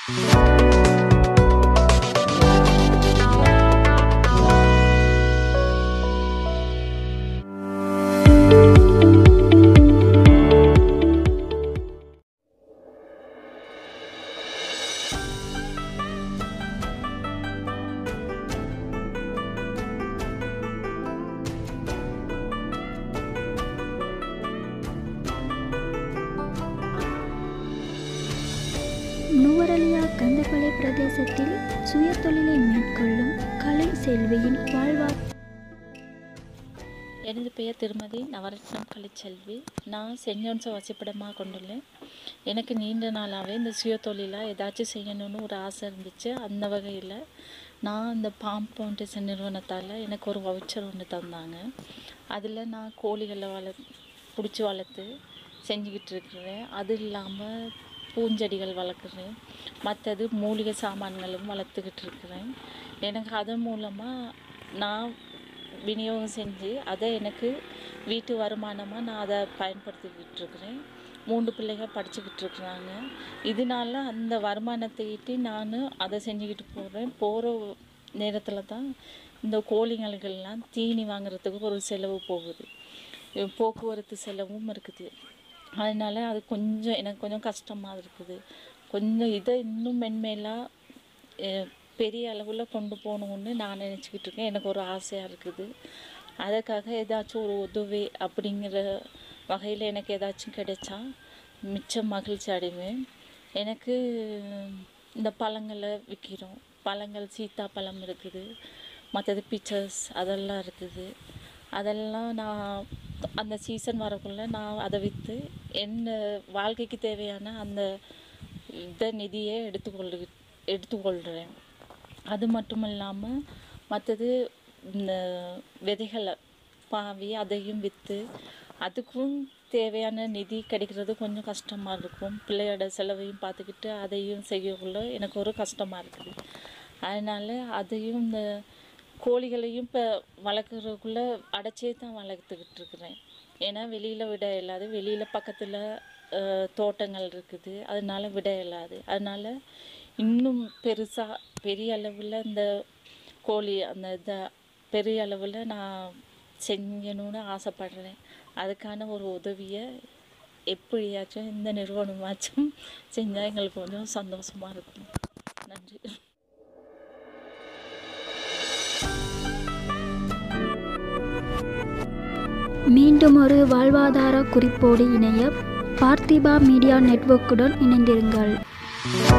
நுவரலியா கந்தபலை பிரதேசத்தில் சுயதொழிலை மேற்கொள்ளும் கலை செல்வியின் வாழ்வா எனது பெயர் திருமதி நவரத்னம் கலைச்செல்வி நான் சென்ட் ஜோன்ஸை வசிப்பிடமாக கொண்டுள்ளேன் எனக்கு நீண்ட நாளாகவே இந்த சுய தொழிலாக ஏதாச்சும் செய்யணும்னு ஒரு ஆசை இருந்துச்சு அந்த வகையில் நான் இந்த பாம் ஃபவுண்டேஷன் நிறுவனத்தால் எனக்கு ஒரு வவுச்சர் ஒன்று தந்தாங்க அதில் நான் கோழிகளை வள பிடிச்சி வளர்த்து செஞ்சுக்கிட்டு இருக்கிறேன் அது இல்லாமல் பூஞ்செடிகள் வளர்க்குறேன் மற்றது மூலிகை சாமான்களும் வளர்த்துக்கிட்டு இருக்கிறேன் எனக்கு அதன் மூலமாக நான் விநியோகம் செஞ்சு அதை எனக்கு வீட்டு வருமானமாக நான் அதை பயன்படுத்திக்கிட்டு இருக்கிறேன் மூன்று பிள்ளைகள் படிச்சுக்கிட்டு இருக்கிறாங்க இதனால அந்த வருமானத்தை ஈட்டி நான் அதை செஞ்சுக்கிட்டு போகிறேன் போகிற நேரத்தில் தான் இந்த கோழிங்களுக்கெல்லாம் தீனி வாங்குறதுக்கு ஒரு செலவு போகுது அஹ் போக்குவரத்து செலவும் இருக்குது அதனால அது கொஞ்சம் எனக்கு கொஞ்சம் கஷ்டமாக இருக்குது கொஞ்சம் இதை இன்னும் மென்மேலாக அஹ் பெரிய அளவில் கொண்டு போகணுன்னு நான் நினச்சிக்கிட்டு இருக்கேன் எனக்கு ஒரு ஆசையாக இருக்குது அதுக்காக ஏதாச்சும் ஒரு உதவி அப்படிங்கிற வகையில் எனக்கு ஏதாச்சும் கிடைச்சா மிச்சம் மகிழ்ச்சி அடைவேன் எனக்கு இந்த பழங்களை விற்கிறோம் பழங்கள் சீத்தாப்பழம் இருக்குது மற்றது பிச்சர்ஸ் அதெல்லாம் இருக்குது அதெல்லாம் நான் அந்த சீசன் வரக்குள்ளே நான் அதை விற்று என்ன வாழ்க்கைக்கு தேவையான அந்த இதை நிதியை எடுத்துக்கொள்ளு எடுத்துக்கொள்கிறேன் அது மட்டும் இல்லாமல் மற்றது இந்த விதைகளை பாவி அதையும் விற்று அதுக்கும் தேவையான நிதி கிடைக்கிறது கொஞ்சம் கஷ்டமாக இருக்கும் பிள்ளையோட செலவையும் பார்த்துக்கிட்டு அதையும் செய்யக்குள்ள எனக்கு ஒரு கஷ்டமாக இருக்குது அதனால் அதையும் இந்த கோழிகளையும் இப்போ வளர்க்குறதுக்குள்ள அடைச்சே தான் வளர்த்துக்கிட்டு இருக்கிறேன் ஏன்னா வெளியில் விட இயலாது வெளியில் பக்கத்தில் தோட்டங்கள் இருக்குது அதனால விட இயலாது அதனால் இன்னும் பெருசாக பெரிய அளவில் இந்த கோழி அந்த இதை பெரிய அளவில் நான் செய்யணும்னு ஆசைப்படுறேன் அதுக்கான ஒரு உதவியை எப்படியாச்சும் இந்த நிறுவனமாச்சும் செஞ்சால் எங்களுக்கு கொஞ்சம் சந்தோஷமாக இருக்கும் நன்றி மீண்டும் ஒரு வாழ்வாதார குறிப்போடு இணைய பார்த்திபா மீடியா நெட்வொர்க்குடன் இணைந்திருங்கள்